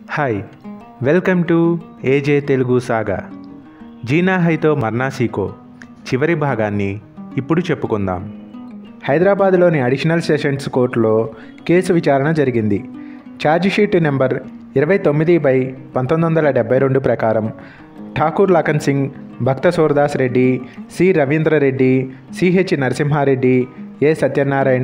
hi welcome to AJ Telugu saga జీనా హైతో మర్నా సీకో చివరి భాగాన్ని ఇప్పుడు చెప్పుకుందాం హైదరాబాద్లోని అడిషనల్ సెషన్స్ కోర్టులో కేసు విచారణ జరిగింది ఛార్జిషీట్ నెంబర్ ఇరవై తొమ్మిది బై పంతొమ్మిది వందల డెబ్బై రెండు ప్రకారం Thakur Lakhan Singh Bhakta Surdas Reddy C Ravindra Reddy CH Narasimha Reddy A Satyanarayana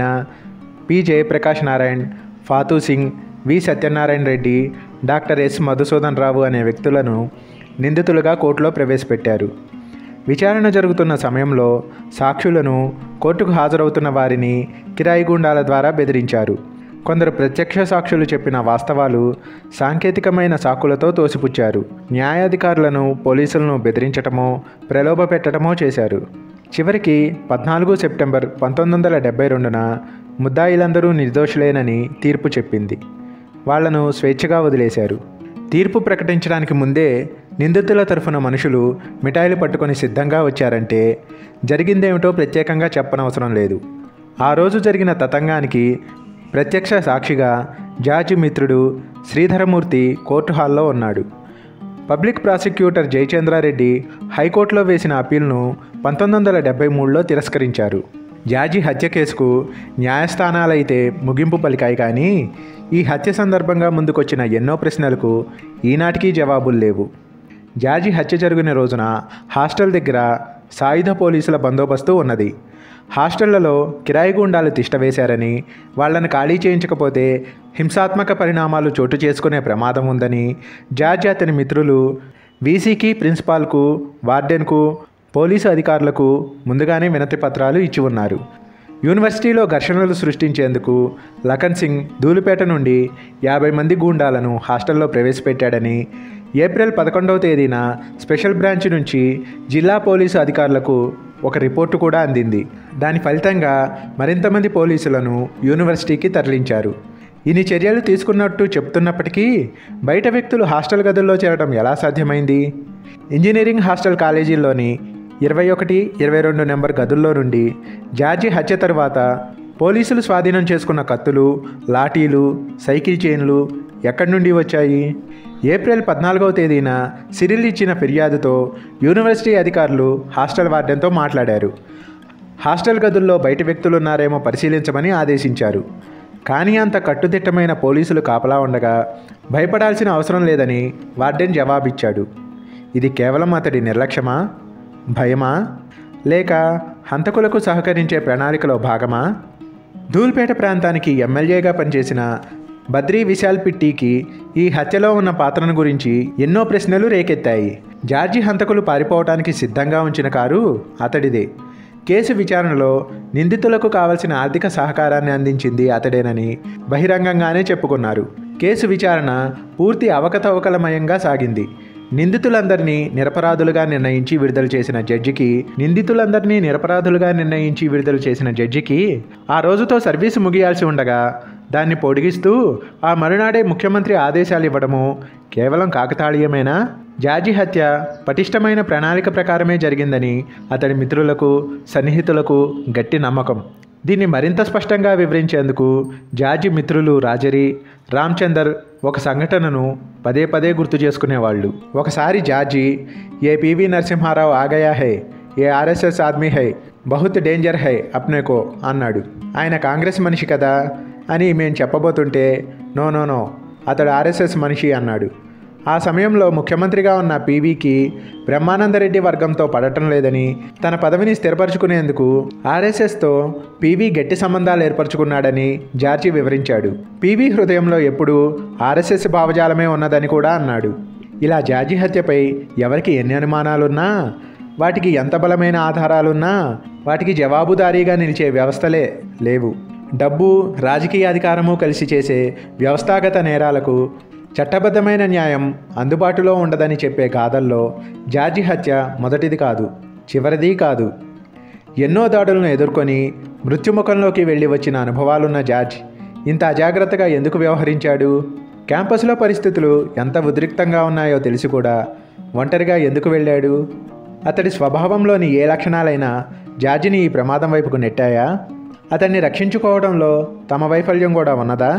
P Jayaprakash Narayan Fatu Singh V Satyanarayana Reddy doctor S Madhusudan Rao అనే వ్యక్తులను నిందితులుగా కోర్టులో ప్రవేశపెట్టారు విచారణ జరుగుతున్న సమయంలో సాక్షులను కోర్టుకు హాజరవుతున్న వారిని కిరాయి గుండాల ద్వారా బెదిరించారు కొందరు ప్రత్యక్ష సాక్షులు చెప్పిన వాస్తవాలు సాంకేతికమైన సాకులతో తోసిపుచ్చారు న్యాయాధికారులను పోలీసులను బెదిరించటమో ప్రలోభ పెట్టడమో చేశారు చివరికి పద్నాలుగు సెప్టెంబర్ పంతొమ్మిది వందల డెబ్బై రెండున ముద్దాయిలందరూ నిర్దోషులేనని తీర్పు చెప్పింది వాళ్లను స్వేచ్ఛగా వదిలేశారు తీర్పు ప్రకటించడానికి ముందే నిందితుల తరఫున మనుషులు మిఠాయిలు పట్టుకొని సిద్ధంగా వచ్చారంటే జరిగిందేమిటో ప్రత్యేకంగా చెప్పనవసరం లేదు ఆ రోజు జరిగిన తతంగానికి ప్రత్యక్ష సాక్షిగా జార్జి మిత్రుడు శ్రీధరమూర్తి కోర్టు హాల్లో ఉన్నాడు పబ్లిక్ ప్రాసిక్యూటర్ జయచంద్రారెడ్డి హైకోర్టులో వేసిన అప్పీల్ను పంతొమ్మిది వందల డెబ్బై మూడులో తిరస్కరించారు జార్జి హత్య కేసుకు న్యాయస్థానాలైతే ముగింపు పలికాయి కానీ ఈ హత్య సందర్భంగా ముందుకొచ్చిన ఎన్నో ప్రశ్నలకు ఈనాటికి జవాబులు లేవు జార్జి హత్య జరిగిన రోజున హాస్టల్ దగ్గర సాయుధ పోలీసుల బందోబస్తు ఉన్నది హాస్టళ్లలో కిరాయి గుండాలు తిష్టవేశారని వాళ్లను ఖాళీ చేయించకపోతే హింసాత్మక పరిణామాలు చోటు చేసుకునే ప్రమాదం ఉందని జార్జి అతని మిత్రులు వీసీకి ప్రిన్సిపాల్కు వార్డెన్కు పోలీసు అధికారులకు ముందుగానే వినతి పత్రాలు ఇచ్చి ఉన్నారు యూనివర్సిటీలో ఘర్షణలు సృష్టించేందుకు లఖన్ సింగ్ ధూళిపేట నుండి యాభై మంది గూండాలను హాస్టల్లో ప్రవేశపెట్టాడని ఏప్రిల్ పదకొండవ తేదీన స్పెషల్ బ్రాంచ్ నుంచి జిల్లా పోలీసు అధికారులకు ఒక రిపోర్టు కూడా అందింది దాని ఫలితంగా మరింతమంది పోలీసులను యూనివర్సిటీకి తరలించారు ఇన్ని చర్యలు తీసుకున్నట్టు చెప్తున్నప్పటికీ బయట వ్యక్తులు హాస్టల్ గదుల్లో చేరడం ఎలా సాధ్యమైంది ఇంజనీరింగ్ హాస్టల్ కాలేజీల్లోని ఇరవై ఒకటి ఇరవై రెండు నెంబర్ గదుల్లో నుండి జార్జి హత్య తరువాత పోలీసులు స్వాధీనం చేసుకున్న కత్తులు లాఠీలు సైకిల్ చైన్లు ఎక్కడి నుండి వచ్చాయి ఏప్రిల్ పద్నాలుగవ తేదీన సిరిల్ ఇచ్చిన ఫిర్యాదుతో యూనివర్సిటీ అధికారులు హాస్టల్ వార్డెన్తో మాట్లాడారు హాస్టల్ గదుల్లో బయట వ్యక్తులు ఉన్నారేమో పరిశీలించమని ఆదేశించారు కానీ అంత కట్టుదిట్టమైన పోలీసులు కాపలా ఉండగా భయపడాల్సిన అవసరం లేదని వార్డెన్ జవాబిచ్చాడు ఇది కేవలం అతడి నిర్లక్ష్యమా భయమా లేక హంతకులకు సహకరించే ప్రణాళికలో భాగమా ధూల్పేట ప్రాంతానికి ఎమ్మెల్యేగా పనిచేసిన బద్రీ విశాల్ పిట్టికి ఈ హత్యలో ఉన్న పాత్రను గురించి ఎన్నో ప్రశ్నలు రేకెత్తాయి జార్జి హంతకులు పారిపోవటానికి సిద్ధంగా ఉంచిన కారు అతడిదే కేసు విచారణలో నిందితులకు కావలసిన ఆర్థిక సహకారాన్ని అందించింది అతడేనని బహిరంగంగానే చెప్పుకున్నారు కేసు విచారణ పూర్తి అవకతవకలమయంగా సాగింది నిందితులందరినీ నిరపరాధులుగా నిర్ణయించి విడుదల చేసిన జడ్జికి నిందితులందరినీ నిరపరాధులుగా నిర్ణయించి విడుదల చేసిన జడ్జికి ఆ రోజుతో సర్వీసు ముగియాల్సి ఉండగా దాన్ని పొడిగిస్తూ ఆ మరునాడే ముఖ్యమంత్రి ఆదేశాలు ఇవ్వడము కేవలం కాకతాళీయమేనా జార్జి హత్య పటిష్టమైన ప్రణాళిక ప్రకారమే జరిగిందని అతడి మిత్రులకు సన్నిహితులకు గట్టి నమ్మకం దీన్ని మరింత స్పష్టంగా వివరించేందుకు జార్జి మిత్రులు రాజరి రామ్చందర్ ఒక సంఘటనను పదే పదే గుర్తు చేసుకునేవాళ్ళు ఒకసారి జార్జి ఏ పివి నరసింహారావు ఆగయా హై ఏ ఆర్ఎస్ఎస్ ఆద్మీ హై బహుత్ డేంజర్ హై అప్నేకో అన్నాడు ఆయన కాంగ్రెస్ మనిషి కదా అని మేము చెప్పబోతుంటే నో నో నో అతడు ఆర్ఎస్ఎస్ మనిషి అన్నాడు ఆ సమయంలో ముఖ్యమంత్రిగా ఉన్న పీవీకి బ్రహ్మానందరెడ్డి వర్గంతో పడటం లేదని తన పదవిని స్థిరపరచుకునేందుకు ఆర్ఎస్ఎస్తో పీవీ గట్టి సంబంధాలు ఏర్పరచుకున్నాడని జార్జి వివరించాడు పీవీ హృదయంలో ఎప్పుడూ ఆర్ఎస్ఎస్ భావజాలమే ఉన్నదని కూడా అన్నాడు ఇలా జార్జి హత్యపై ఎవరికి ఎన్ని అనుమానాలున్నా వాటికి ఎంత బలమైన ఆధారాలున్నా వాటికి జవాబుదారీగా నిలిచే వ్యవస్థలే లేవు డబ్బు రాజకీయ అధికారము కలిసి చేసే వ్యవస్థాగత నేరాలకు చట్టబద్ధమైన న్యాయం అందుబాటులో ఉండదని చెప్పే గాథల్లో జార్జి హత్య మొదటిది కాదు చివరిది కాదు ఎన్నో దాడులను ఎదుర్కొని మృత్యుముఖంలోకి వెళ్ళి వచ్చిన అనుభవాలున్న జార్జ్ ఇంత అజాగ్రత్తగా ఎందుకు వ్యవహరించాడు క్యాంపస్లో పరిస్థితులు ఎంత ఉద్రిక్తంగా ఉన్నాయో తెలిసి కూడా ఒంటరిగా ఎందుకు వెళ్ళాడు అతడి స్వభావంలోని ఏ లక్షణాలైనా జార్జిని ఈ ప్రమాదం వైపుకు నెట్టాయా అతన్ని రక్షించుకోవడంలో తమ వైఫల్యం కూడా ఉన్నదా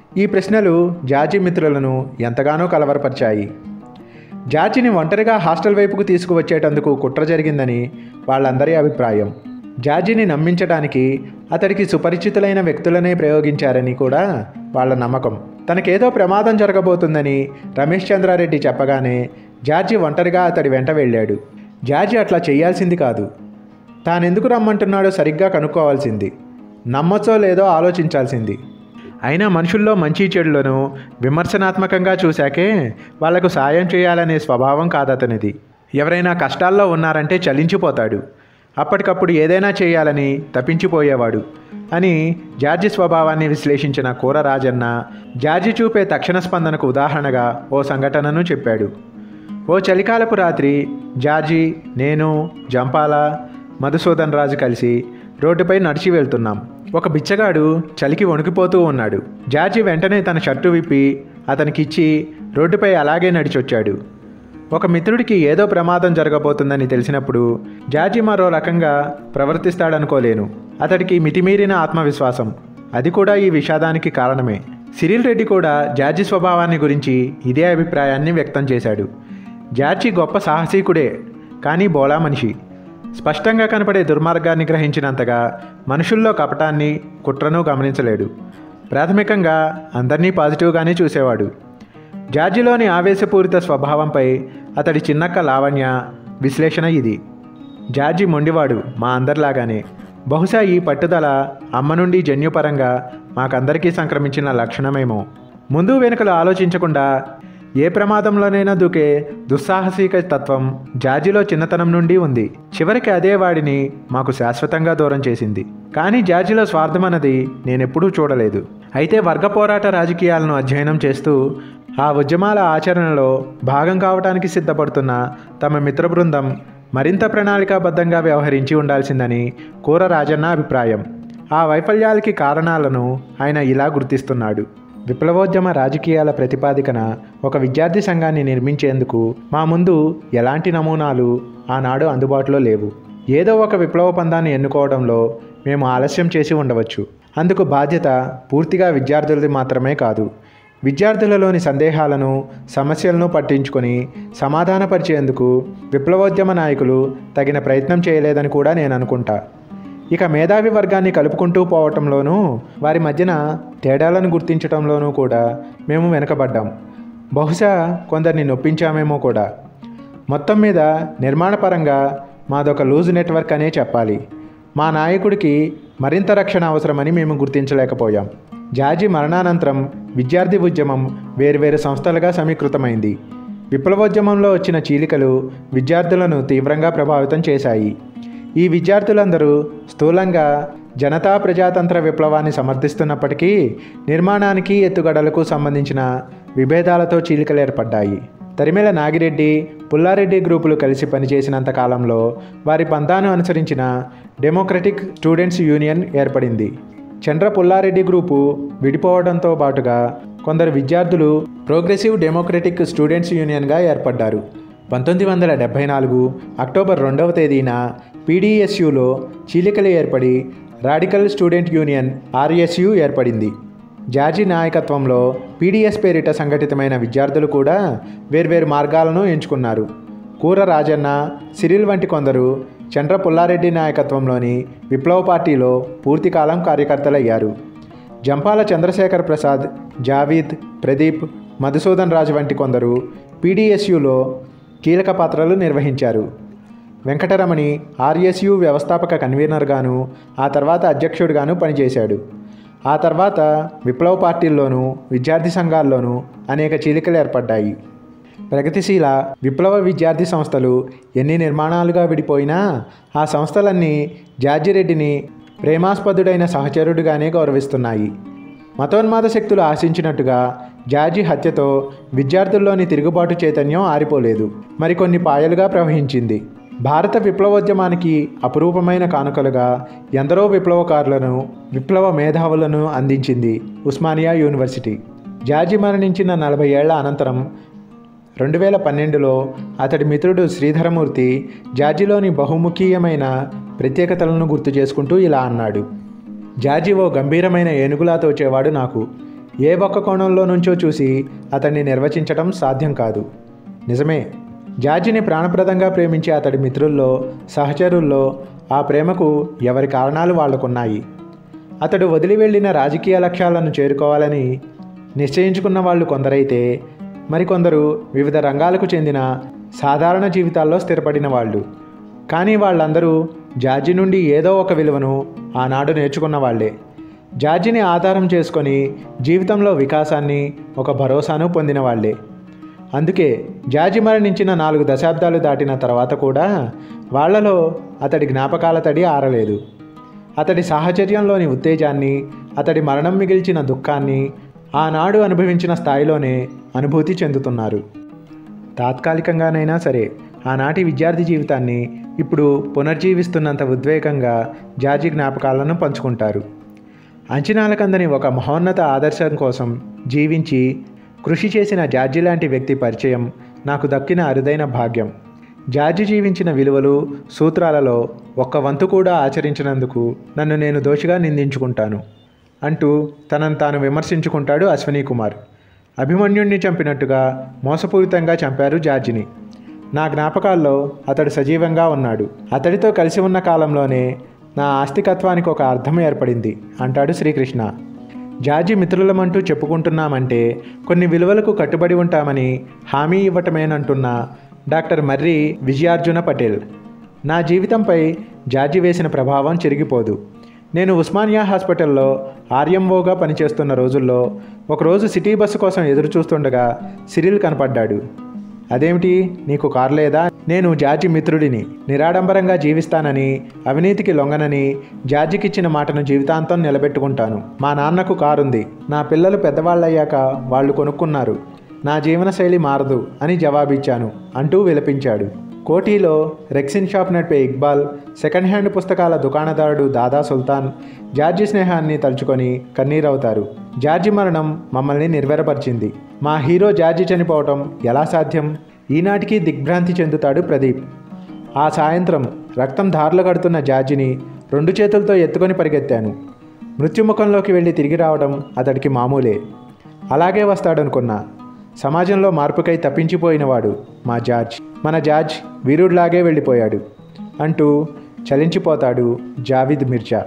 ఈ ప్రశ్నలు జార్జి మిత్రులను ఎంతగానో కలవరపరిచాయి జార్జిని ఒంటరిగా హాస్టల్ వైపుకు తీసుకువచ్చేటందుకు కుట్ర జరిగిందని వాళ్ళందరి అభిప్రాయం జార్జిని నమ్మించడానికి అతడికి సుపరిచితులైన వ్యక్తులనే ప్రయోగించారని కూడా వాళ్ళ నమ్మకం తనకేదో ప్రమాదం జరగబోతుందని రమేష్ చంద్రారెడ్డి చెప్పగానే జార్జి ఒంటరిగా అతడి వెంట వెళ్ళాడు జార్జి అట్లా చేయాల్సింది కాదు తానెందుకు రమ్మంటున్నాడో సరిగ్గా కనుక్కోవాల్సింది నమ్మచ్చో లేదో ఆలోచించాల్సింది అయినా మనుషుల్లో మంచి చెడులను విమర్శనాత్మకంగా చూశాకే వాళ్లకు సాయం చేయాలనే స్వభావం కాదతనిది ఎవరైనా కష్టాల్లో ఉన్నారంటే చలించిపోతాడు అప్పటికప్పుడు ఏదైనా చేయాలని తప్పించిపోయేవాడు అని జార్జి స్వభావాన్ని విశ్లేషించిన కూర రాజన్న జార్జి చూపే తక్షణ స్పందనకు ఉదాహరణగా ఓ సంఘటనను చెప్పాడు ఓ చలికాలపు రాత్రి జార్జి నేను జంపాల మధుసూదన్ రాజు కలిసి రోడ్డుపై నడిచి వెళ్తున్నాం ఒక బిచ్చగాడు చలికి వణికిపోతూ ఉన్నాడు జార్జి వెంటనే తన షర్టు విప్పి అతనికిచ్చి రోడ్డుపై అలాగే నడిచొచ్చాడు ఒక మిత్రుడికి ఏదో ప్రమాదం జరగబోతుందని తెలిసినప్పుడు జార్జి మరో రకంగా ప్రవర్తిస్తాడనుకోలేను అతడికి మితిమీరిన ఆత్మవిశ్వాసం అది కూడా ఈ విషాదానికి కారణమే సిరిల్ రెడ్డి కూడా జార్జి స్వభావాన్ని గురించి ఇదే అభిప్రాయాన్ని వ్యక్తం చేశాడు జార్జి గొప్ప సాహసీకుడే కానీ బోలా మనిషి స్పష్టంగా కనపడే దుర్మార్గాన్ని గ్రహించినంతగా మనుషుల్లో కపటాన్ని కుట్రను గమనించలేడు ప్రాథమికంగా అందరినీ పాజిటివ్గానే చూసేవాడు జార్జిలోని ఆవేశపూరిత స్వభావంపై అతడి చిన్నక్క లావణ్య విశ్లేషణ ఇది జార్జి మొండివాడు మా అందరిలాగానే బహుశా ఈ పట్టుదల అమ్మ నుండి జన్యుపరంగా మాకందరికీ సంక్రమించిన లక్షణమేమో ముందు వెనుకలు ఆలోచించకుండా ఏ ప్రమాదంలోనైనా దూకే దుస్సాహసిక తత్వం జార్జిలో చిన్నతనం నుండి ఉంది చివరికి అదే వాడిని మాకు శాశ్వతంగా దూరం చేసింది కానీ జార్జిలో స్వార్థమన్నది నేనెప్పుడూ చూడలేదు అయితే వర్గ పోరాట రాజకీయాలను అధ్యయనం చేస్తూ ఆ ఉద్యమాల ఆచరణలో భాగం కావటానికి సిద్ధపడుతున్న తమ మిత్ర బృందం మరింత ప్రణాళికాబద్ధంగా వ్యవహరించి ఉండాల్సిందని కూర రాజన్న అభిప్రాయం ఆ వైఫల్యాలకి కారణాలను ఆయన ఇలా గుర్తిస్తున్నాడు విప్లవోద్యమ రాజకీయాల ప్రతిపాదికన ఒక విద్యార్థి సంఘాన్ని నిర్మించేందుకు మా ముందు ఎలాంటి నమూనాలు ఆనాడు అందుబాటులో లేవు ఏదో ఒక విప్లవ పందాన్ని ఎన్నుకోవడంలో మేము ఆలస్యం చేసి ఉండవచ్చు అందుకు బాధ్యత పూర్తిగా విద్యార్థులది మాత్రమే కాదు విద్యార్థులలోని సందేహాలను సమస్యలను పట్టించుకొని సమాధానపరిచేందుకు విప్లవోద్యమ నాయకులు తగిన ప్రయత్నం చేయలేదని కూడా నేను అనుకుంటా ఇక మేధావి వర్గాన్ని కలుపుకుంటూ పోవటంలోనూ వారి మధ్యన తేడాలను గుర్తించటంలోనూ కూడా మేము వెనకబడ్డాం బహుశా కొందరిని నొప్పించామేమో కూడా మొత్తం మీద నిర్మాణపరంగా మాదొక లూజ్ నెట్వర్క్ అనే చెప్పాలి మా నాయకుడికి మరింత రక్షణ అవసరమని మేము గుర్తించలేకపోయాం జార్జి మరణానంతరం విద్యార్థి ఉద్యమం వేర్వేరు సంస్థలుగా సమీకృతమైంది విప్లవోద్యమంలో వచ్చిన చీలికలు విద్యార్థులను తీవ్రంగా ప్రభావితం చేశాయి ఈ విద్యార్థులందరూ స్థూలంగా జనతా ప్రజాతంత్ర విప్లవాన్ని సమర్థిస్తున్నప్పటికీ నిర్మాణానికి ఎత్తుగడలకు సంబంధించిన విభేదాలతో చీలికలు ఏర్పడ్డాయి తరిమేల నాగిరెడ్డి పుల్లారెడ్డి గ్రూపులు కలిసి పనిచేసినంత కాలంలో వారి పంతాను అనుసరించిన డెమోక్రటిక్ స్టూడెంట్స్ యూనియన్ ఏర్పడింది చంద్ర పుల్లారెడ్డి గ్రూపు విడిపోవడంతో పాటుగా కొందరు విద్యార్థులు ప్రోగ్రెసివ్ డెమోక్రటిక్ స్టూడెంట్స్ యూనియన్గా ఏర్పడ్డారు పంతొమ్మిది వందల డెబ్భై నాలుగు అక్టోబర్ రెండవ తేదీన పీడిఎస్యులో చీలికలు ఏర్పడి రాడికల్ స్టూడెంట్ యూనియన్ ఆర్ఎస్యు ఏర్పడింది జార్జి నాయకత్వంలో పీడిఎస్ పేరిట సంఘటితమైన విద్యార్థులు కూడా వేర్వేరు మార్గాలను ఎంచుకున్నారు కూర రాజన్న సిరిల్ వంటి కొందరు చంద్ర పుల్లారెడ్డి నాయకత్వంలోని విప్లవ పార్టీలో పూర్తికాలం కార్యకర్తలయ్యారు జంపాల చంద్రశేఖర్ ప్రసాద్ జావీద్ ప్రదీప్ మధుసూదన్ రాజు వంటి కొందరు పీడిఎస్యులో కీలక పాత్రలు నిర్వహించారు వెంకటరమణి ఆర్ఎస్యు వ్యవస్థాపక కన్వీనర్గాను ఆ తర్వాత అధ్యక్షుడిగాను పనిచేశాడు ఆ తర్వాత విప్లవ పార్టీల్లోనూ విద్యార్థి సంఘాల్లోనూ అనేక చీలికలు ఏర్పడ్డాయి ప్రగతిశీల విప్లవ విద్యార్థి సంస్థలు ఎన్ని నిర్మాణాలుగా విడిపోయినా ఆ సంస్థలన్నీ జార్జిరెడ్డిని ప్రేమాస్పదుడైన సహచరుడిగానే గౌరవిస్తున్నాయి మతోన్మాద శక్తులు ఆశించినట్టుగా జార్జి హత్యతో విద్యార్థుల్లోని తిరుగుబాటు చైతన్యం ఆరిపోలేదు మరికొన్ని పాయలుగా ప్రవహించింది భారత విప్లవోద్యమానికి అపురూపమైన కానుకలుగా ఎందరో విప్లవకారులను విప్లవ మేధావులను అందించింది ఉస్మానియా యూనివర్సిటీ జార్జి మరణించిన నలభై ఏళ్ల అనంతరం రెండు వేల పన్నెండులో అతడి మిత్రుడు శ్రీధరమూర్తి జార్జిలోని బహుముఖీయమైన ప్రత్యేకతలను గుర్తు చేసుకుంటూ ఇలా అన్నాడు జార్జి ఓ గంభీరమైన ఏనుగులా తోచేవాడు నాకు ఏ ఒక్క కోణంలో నుంచో చూసి అతన్ని నిర్వచించడం సాధ్యం కాదు నిజమే జార్జిని ప్రాణప్రదంగా ప్రేమించే అతడి మిత్రుల్లో సహచరుల్లో ఆ ప్రేమకు ఎవరి కారణాలు వాళ్లకున్నాయి అతడు వదిలి వెళ్ళిన రాజకీయ లక్ష్యాలను చేరుకోవాలని నిశ్చయించుకున్న వాళ్ళు కొందరైతే మరికొందరు వివిధ రంగాలకు చెందిన సాధారణ జీవితాల్లో స్థిరపడిన వాళ్ళు కానీ వాళ్ళందరూ జార్జి నుండి ఏదో ఒక విలువను ఆనాడు నేర్చుకున్న వాళ్ళే జార్జిని ఆధారం చేసుకొని జీవితంలో వికాసాన్ని ఒక భరోసాను పొందిన వాళ్ళే అందుకే జార్జి మరణించిన నాలుగు దశాబ్దాలు దాటిన తర్వాత కూడా వాళ్లలో అతడి జ్ఞాపకాల తడి ఆరలేదు అతడి సాహచర్యంలోని ఉత్తేజాన్ని అతడి మరణం మిగిల్చిన దుఃఖాన్ని ఆనాడు అనుభవించిన స్థాయిలోనే అనుభూతి చెందుతున్నారు తాత్కాలికంగానైనా సరే ఆనాటి విద్యార్థి జీవితాన్ని ఇప్పుడు పునర్జీవిస్తున్నంత ఉద్వేగంగా జార్జి జ్ఞాపకాలను పంచుకుంటారు అంచనాలకందని ఒక మహోన్నత ఆదర్శం కోసం జీవించి కృషి చేసిన జార్జి లాంటి వ్యక్తి పరిచయం నాకు దక్కిన అరుదైన భాగ్యం జార్జి జీవించిన విలువలు సూత్రాలలో ఒక్క వంతు కూడా ఆచరించినందుకు నన్ను నేను దోషిగా నిందించుకుంటాను అంటూ తనను తాను విమర్శించుకుంటాడు అశ్విని కుమార్ అభిమన్యుణ్ణి చంపినట్టుగా మోసపూరితంగా చంపారు జార్జిని నా జ్ఞాపకాల్లో అతడు సజీవంగా ఉన్నాడు అతడితో కలిసి ఉన్న కాలంలోనే నా ఆస్తికత్వానికి ఒక అర్థం ఏర్పడింది అంటాడు శ్రీకృష్ణ జార్జి మిత్రులమంటూ చెప్పుకుంటున్నామంటే కొన్ని విలువలకు కట్టుబడి ఉంటామని హామీ ఇవ్వటమేనంటున్న డాక్టర్ మర్రి విజయార్జున పటేల్ నా జీవితంపై జార్జి వేసిన ప్రభావం చెరిగిపోదు నేను ఉస్మానియా హాస్పిటల్లో ఆర్ఎంఓగా పనిచేస్తున్న రోజుల్లో ఒకరోజు సిటీ బస్సు కోసం ఎదురు చూస్తుండగా సిరిల్ కనపడ్డాడు అదేమిటి నీకు కారు లేదా నేను జార్జి మిత్రుడిని నిరాడంబరంగా జీవిస్తానని అవినీతికి లొంగనని జార్జికిచ్చిన మాటను జీవితాంతం నిలబెట్టుకుంటాను మా నాన్నకు కారుంది నా పిల్లలు పెద్దవాళ్ళయ్యాక వాళ్ళు కొనుక్కున్నారు నా జీవనశైలి మారదు అని జవాబిచ్చాను అంటూ విలపించాడు కోఠీలో రెక్సిన్ షాప్ నడిపే ఇక్బాల్ సెకండ్ హ్యాండ్ పుస్తకాల దుకాణదారుడు దాదా సుల్తాన్ జార్జి స్నేహాన్ని తలుచుకొని కన్నీరవుతారు జార్జి మరణం మమ్మల్ని నిర్వెరపరిచింది మా హీరో జార్జి చనిపోవటం ఎలా సాధ్యం ఈనాటికి దిగ్భ్రాంతి చెందుతాడు ప్రదీప్ ఆ సాయంత్రం రక్తం ధారలు కడుతున్న జార్జిని రెండు చేతులతో ఎత్తుకొని పరిగెత్తాను మృత్యుముఖంలోకి వెళ్ళి తిరిగి రావడం అతడికి మామూలే అలాగే వస్తాడనుకున్నా సమాజంలో మార్పుకై తప్పించిపోయినవాడు మా జార్జ్ మన జార్జ్ వీరుడిలాగే వెళ్ళిపోయాడు అంటూ చలించిపోతాడు జావిద్ మిర్జా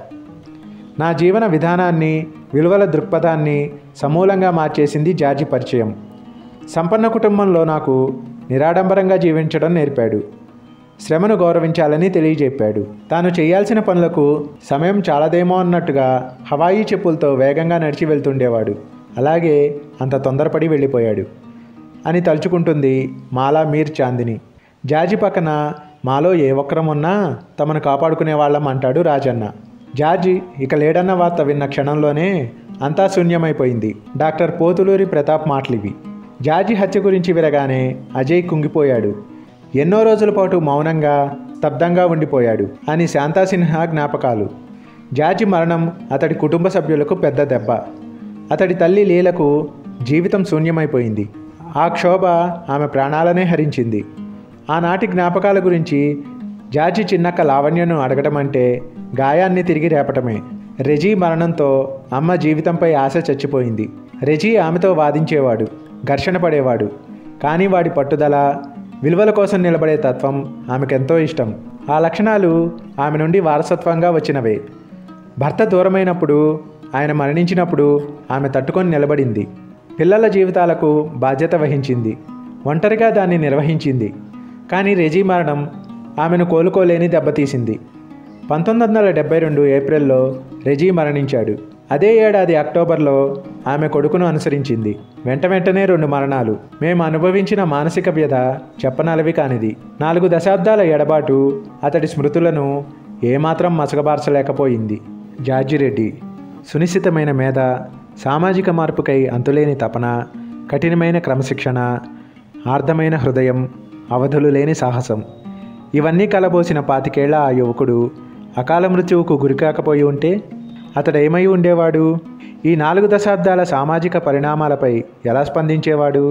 నా జీవన విధానాన్ని విలువల దృక్పథాన్ని సమూలంగా మార్చేసింది జార్జి పరిచయం సంపన్న కుటుంబంలో నాకు నిరాడంబరంగా జీవించడం నేర్పాడు శ్రమను గౌరవించాలని తెలియజెప్పాడు తాను చేయాల్సిన పనులకు సమయం చాలదేమో అన్నట్టుగా హవాయి చెప్పులతో వేగంగా నడిచి వెళ్తుండేవాడు అలాగే అంత తొందరపడి వెళ్ళిపోయాడు అని తలుచుకుంటుంది మాలా మీర్ చాందిని జార్జి పక్కన మాలో ఏ ఒక్కరం ఉన్నా తమను కాపాడుకునే వాళ్ళం అంటాడు రాజన్న జార్జి ఇక లేడన్న వార్త విన్న క్షణంలోనే అంతా శూన్యమైపోయింది డాక్టర్ పోతులూరి ప్రతాప్ మాటలివి జార్జి హత్య గురించి విరగానే అజయ్ కుంగిపోయాడు ఎన్నో రోజుల పాటు మౌనంగా స్తబ్దంగా ఉండిపోయాడు అని శాంతా సిన్హా జ్ఞాపకాలు జార్జి మరణం అతడి కుటుంబ సభ్యులకు పెద్ద దెబ్బ అతడి తల్లి లీలకు జీవితం శూన్యమైపోయింది ఆ క్షోభ ఆమె ప్రాణాలనే హరించింది ఆనాటి జ్ఞాపకాల గురించి జార్జి చిన్నక్క లావణ్యను అడగడం అంటే గాయాన్ని తిరిగి రేపటమే రెజీ మరణంతో అమ్మ జీవితంపై ఆశ చచ్చిపోయింది రెజీ ఆమెతో వాదించేవాడు ఘర్షణ పడేవాడు కానీ వాడి పట్టుదల విలువల కోసం నిలబడే తత్వం ఆమెకెంతో ఇష్టం ఆ లక్షణాలు ఆమె నుండి వారసత్వంగా వచ్చినవే భర్త దూరమైనప్పుడు ఆయన మరణించినప్పుడు ఆమె తట్టుకొని నిలబడింది పిల్లల జీవితాలకు బాధ్యత వహించింది ఒంటరిగా దాన్ని నిర్వహించింది కానీ రెజీ మరణం ఆమెను కోలుకోలేని దెబ్బతీసింది పంతొమ్మిది వందల డెబ్బై రెండు ఏప్రిల్లో రెజీ మరణించాడు అదే ఏడాది అక్టోబర్లో ఆమె కొడుకును అనుసరించింది వెంట వెంటనే రెండు మరణాలు మేము అనుభవించిన మానసిక వ్యధ చెప్పనలవి కానిది నాలుగు దశాబ్దాల ఎడబాటు అతడి స్మృతులను ఏమాత్రం మసకబార్చలేకపోయింది జార్జిరెడ్డి సునిశ్చితమైన మేధ సామాజిక మార్పుకై అంతులేని తపన కఠినమైన క్రమశిక్షణ ఆర్ధమైన హృదయం అవధులు లేని సాహసం ఇవన్నీ కలబోసిన పాతికేళ్ల ఆ యువకుడు అకాల మృత్యువుకు గురికాకపోయి ఉంటే అతడేమై ఉండేవాడు ఈ నాలుగు దశాబ్దాల సామాజిక పరిణామాలపై ఎలా స్పందించేవాడు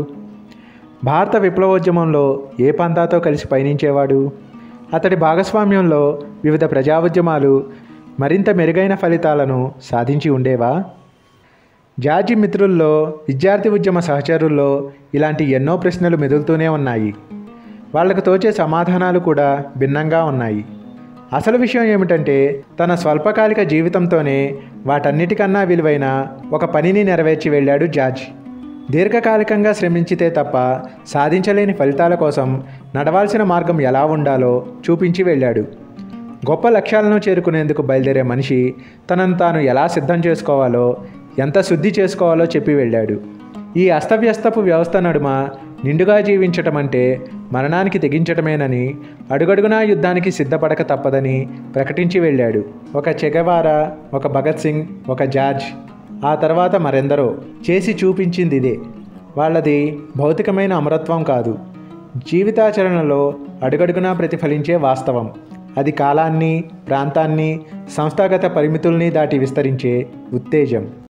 భారత విప్లవోద్యమంలో ఏ పంతాతో కలిసి పయనించేవాడు అతడి భాగస్వామ్యంలో వివిధ ప్రజా ఉద్యమాలు మరింత మెరుగైన ఫలితాలను సాధించి ఉండేవా జార్జి మిత్రుల్లో విద్యార్థి ఉద్యమ సహచరుల్లో ఇలాంటి ఎన్నో ప్రశ్నలు మెదులుతూనే ఉన్నాయి వాళ్లకు తోచే సమాధానాలు కూడా భిన్నంగా ఉన్నాయి అసలు విషయం ఏమిటంటే తన స్వల్పకాలిక జీవితంతోనే వాటన్నిటికన్నా విలువైన ఒక పనిని నెరవేర్చి వెళ్ళాడు జార్జ్ దీర్ఘకాలికంగా శ్రమించితే తప్ప సాధించలేని ఫలితాల కోసం నడవాల్సిన మార్గం ఎలా ఉండాలో చూపించి వెళ్ళాడు గొప్ప లక్ష్యాలను చేరుకునేందుకు బయలుదేరే మనిషి తనను తాను ఎలా సిద్ధం చేసుకోవాలో ఎంత శుద్ధి చేసుకోవాలో చెప్పి వెళ్ళాడు ఈ అస్తవ్యస్తపు వ్యవస్థ నడుమ నిండుగా జీవించటం అంటే మరణానికి తెగించటమేనని అడుగడుగునా యుద్ధానికి సిద్ధపడక తప్పదని ప్రకటించి వెళ్ళాడు ఒక చెగవారా ఒక భగత్ సింగ్ ఒక జార్జ్ ఆ తర్వాత మరెందరో చేసి చూపించింది ఇదే వాళ్ళది భౌతికమైన అమరత్వం కాదు జీవితాచరణలో అడుగడుగునా ప్రతిఫలించే వాస్తవం అది కాలాన్ని ప్రాంతాన్ని సంస్థాగత పరిమితుల్ని దాటి విస్తరించే ఉత్తేజం